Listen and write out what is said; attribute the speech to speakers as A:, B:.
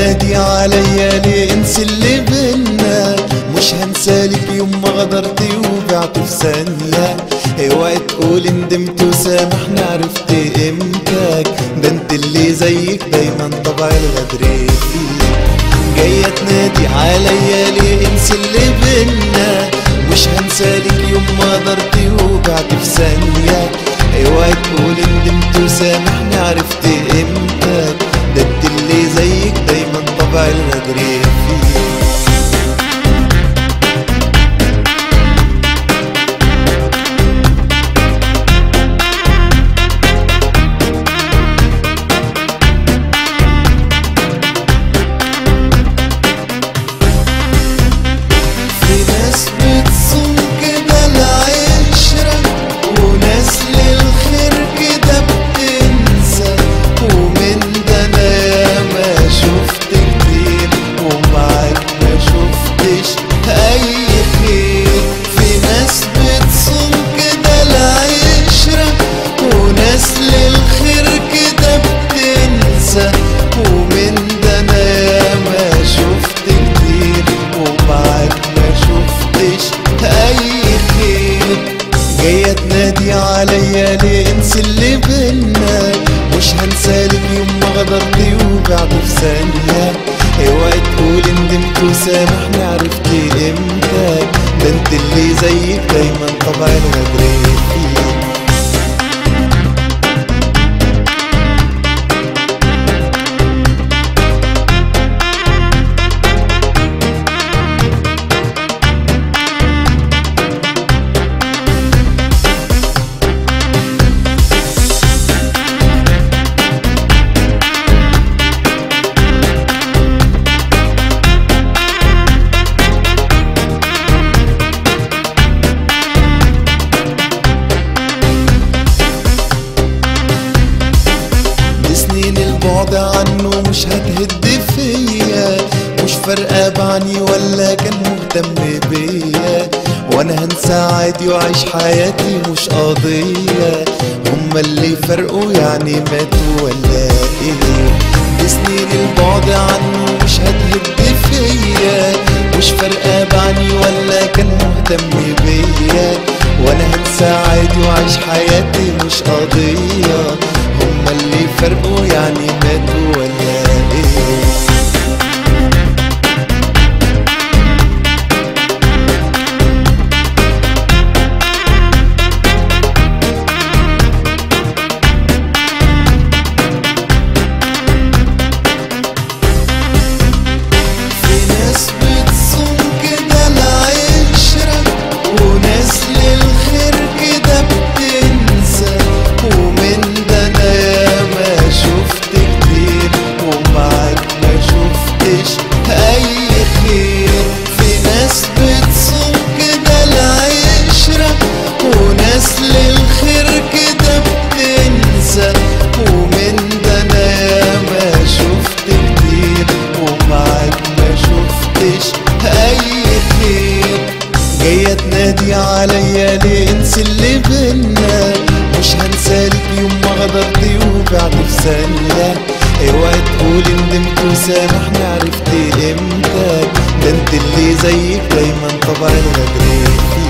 A: تنادي عليا ليه انسي اللي بينا مش هنسالك يوم ما غدرتي وبعت في ثانية اوعي تقول ندمت وسامحني عرفت قيمتك ده انت اللي زيك دايما طبع الغدر فيك جاية تنادي عليا ليه انسي اللي بينا مش هنسالك يوم ما قدرتي وبعت في ثانية اوعي تقول ندمت وسامحني عرفت قيمتك ده انت اللي زيك دايما طبع الغدر فيك في ناس بتصوم كده العشرة وناس للخير كده بتنسى ومن ده انا ما شفت كتير ومعاك ما شفتش اي خير في ناس بتصوم كده العشرة وناس للخير كده بتنسى ومن ده انا ما شفت كتير ومعاك ما شفتش اي خير جاية تنادي عليا ليه انسي اللي بينا مش هنسالك يوم ما غدرتي وبعد في ثانية اوعي تقول ندمت وسامحني عرفت قيمتك ده انت اللي زيك دايما طبع الغدر فيك لسنين البعد عنه مش هتهد فيا مش فارقة بعني ولا كان مهتم بيا وانا هنسى عادي واعيش حياتي مش قضية هما اللي فرقوا يعني ماتوا ولا ايه لسنين البعد عنه مش هتهد فيا مش فارقة بعني ولا كان مهتم بيا وانا هنسى عادي واعيش حياتي مش قضية هما اللي فرقوا يعني ماتوا ولا ايه في ناس بتصوم كده العشرة وناس للخير كده بتنسى ومن ده انا ما شفت كتير ومعاك ما شفتش اي خير في ناس بتصوم كده العشرة وناس للخير كده بتنسى ومن ده انا ما شفت كتير ومعاك ما شفتش اي خير جاية تنادي عليا ليه انسي اللي بينا مش هنسالك يوم ما غدرتي وبعد في ثانية اوعي تقول ندمت وسامحني عرفت قيمتك ده انت اللي زيك دايما طبع الغدر فيك